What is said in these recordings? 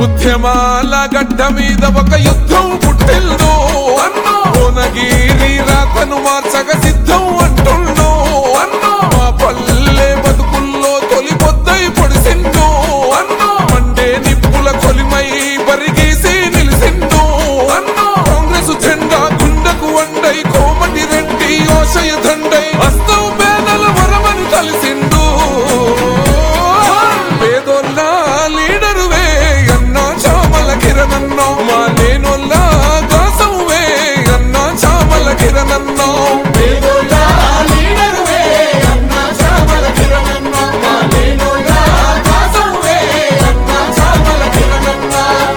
ఉద్యమాల గడ్డ మీద ఒక యుద్ధం పుట్టిల్లు అన్నో భువనగిరి రాతను మార్చక సిద్ధం అంటుండు అన్నో మా పల్లె బతుకుల్లో తొలి పొద్దై పొడిసిండు అన్నో మండే నిప్పుల కొలిమై బరిగేసి నిలిసిండు అన్నో కాంగ్రెస్ జెండా గుండెకు వండై కోమటి రెడ్డి యోషయ దండై హస్తం పేదల వరమని కలిసిండు పేదోళ్ళ లీడరువే అన్నా చామల కిరణన్నో మా లేనోళ్ళ దాసవువే అన్నా చామల కిరణన్నో పేదోళ్ళ లీడరువే అన్నా చామల కిరణన్న మా లేనోళ్ళ దాసవువే అన్నా చామల కిరణన్న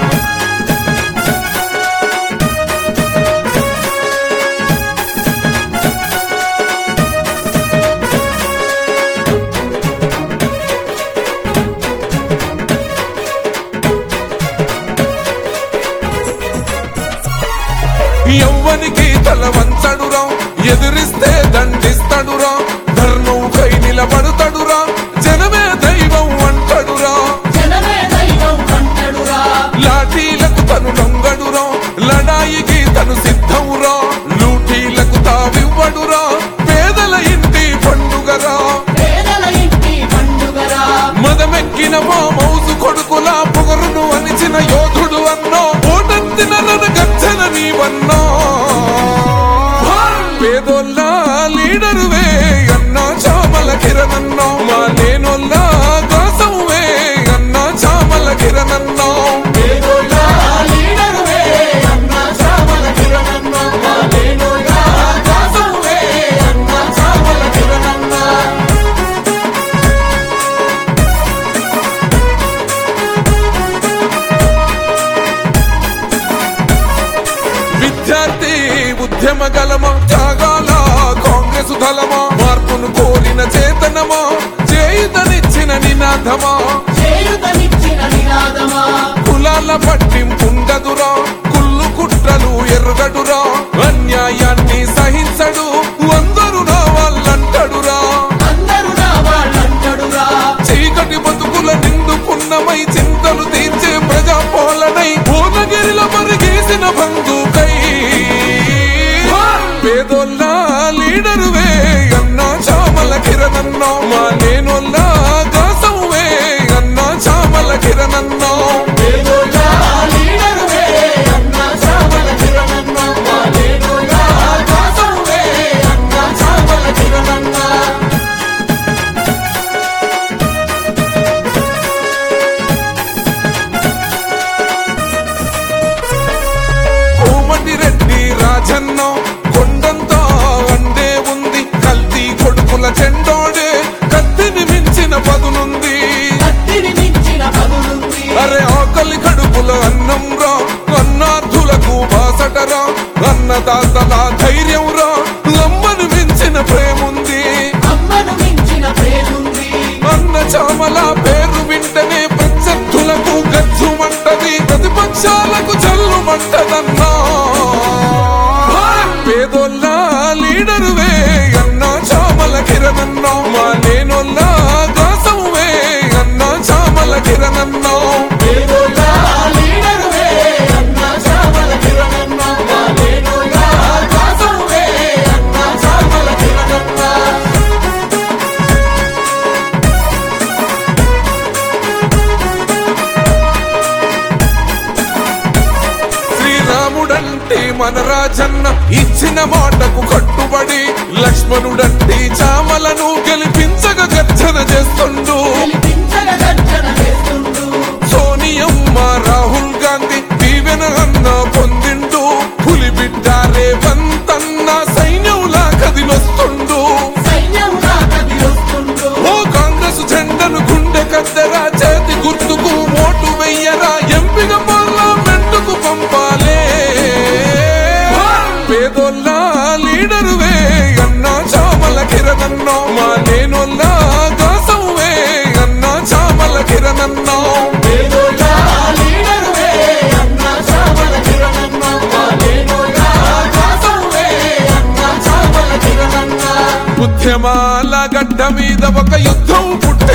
ఎవ్వనికి తల వంచడురా ఎదిరిస్తే దండిస్తడురా ధర్మం కై నిలబడుతడురా జనమే దైవం అంటడురా జనమే దైవం అంటడురా లాఠీలకు తను లొంగడురా లడాయికి తను సిద్ధంరా లూటీలకు తావివ్వడురా పేదల ఇంటి పండుగరా పేదల ఇంటి పండుగరా మదమెక్కిన మా మౌసు కొడుకుల పొగరును అనిచిన యోధుడు అన్నో ఓటంతిన గచ్చన నీవన్నో పేదోళ్ళ లీడరువే అన్నా చామల కిరణన్నో మా లేనోళ్ళ దాసవువే అన్నా చామల కిరణన్నో పేదోళ్ళ లీడరువే అన్నా చామల కిరణన్న మా లేనోళ్ళ దాసవువే అన్నా చామల కిరణన్న విద్యార్థి ఉద్యమ గలమా త్యాగాల కాంగ్రెస్ దళమా మార్పును కోరిన చేతనమా చేయుతనిచ్చిన నినాదమా చేయుతనిచ్చిన నినాదమా కులాల పట్టింపుండదురా కుళ్ళు కుట్రలు ఎరుగడురా అన్యాయాన్ని సహించడు అందరూ నా వాళ్ళంటడురా అందరూ నా వాళ్ళంటడురా చీకటి బతుకుల నిండుకున్నమై చింతలు తీర్చే ప్రజా పాలనై భువనగిరిల మరిగేసిన బంధుకై పేదోళ్ళ లీడరువే అన్నా చామల కిరణన్నో మా లేనోళ్ళ దాసవువే అన్నా చామల కిరణన్నో పేదోళ్ళ లీడరువే అన్నా చామల కిరణన్న మా లేనోళ్ళ దాసవువే అన్నా చామల కిరణన్న కోమటి రెడ్డి రాజన్న కొండంతా అండే ఉంది కల్తీ కొడుకుల చెండోడే కత్తిని మించిన పదునుంది కత్తిని మించిన పదులుంది అరే ఆకలి కడుపుల అన్నం రా అన్నార్థులకు బాసటరా అన్నదాతల ధైర్యం రా అమ్మను మించిన ప్రేముంది అమ్మను మించిన ప్రేముంది అన్న చామల పేరు వింటనే ప్రత్యర్థులకు గచ్చుమంటది ప్రతిపక్షాలకు చల్లుమంటదన్నా పేదోళ్ళ లీడరువే అన్నా చామల కిరణన్నో మా లేనోళ్ళ దాసవువే అన్నా చామల కిరణన్నో పేదోళ్ళ లీడరువే అన్నా చామల కిరణన్న మా లేనోళ్ళ దాసవువే అన్నా చామల కిరణన్న శ్రీరాముడంటే మన రాజన్న ఇచ్చిన మాటకు కట్టుబడి లక్ష్మణుడంటే చామలను గెలిపించగ గర్జన చేస్తుండు గెలిపించగ గర్జన చేస్తుండు సోనియమ్మ రాహుల్ గాంధీ దీవెన అన్న పొందిండు పులి బిడ్డ రేవంతన్న సైన్యంలా కదిలొస్తుండు సైన్యంగా కదిలొస్తుండు ఓ కాంగ్రెస్ జెండను గుండె కద్దరా చేతి గుర్తుకు ఓటు వెయ్యరా ఎంపిక పార్లమెంటుకు పంపాలే పేదోళ్ళ లీడరువే అన్నా చామల కిరణన్నో మా లేనోళ్ళ దాసవువే అన్నా చామల కిరణన్నో పేదోళ్ళ లీడరువే అన్నా చామల కిరణన్న మా లేనోళ్ళ దాసవువే అన్నా చామల కిరణన్న ఉద్యమాల గడ్డ మీద ఒక యుద్ధం పుట్ట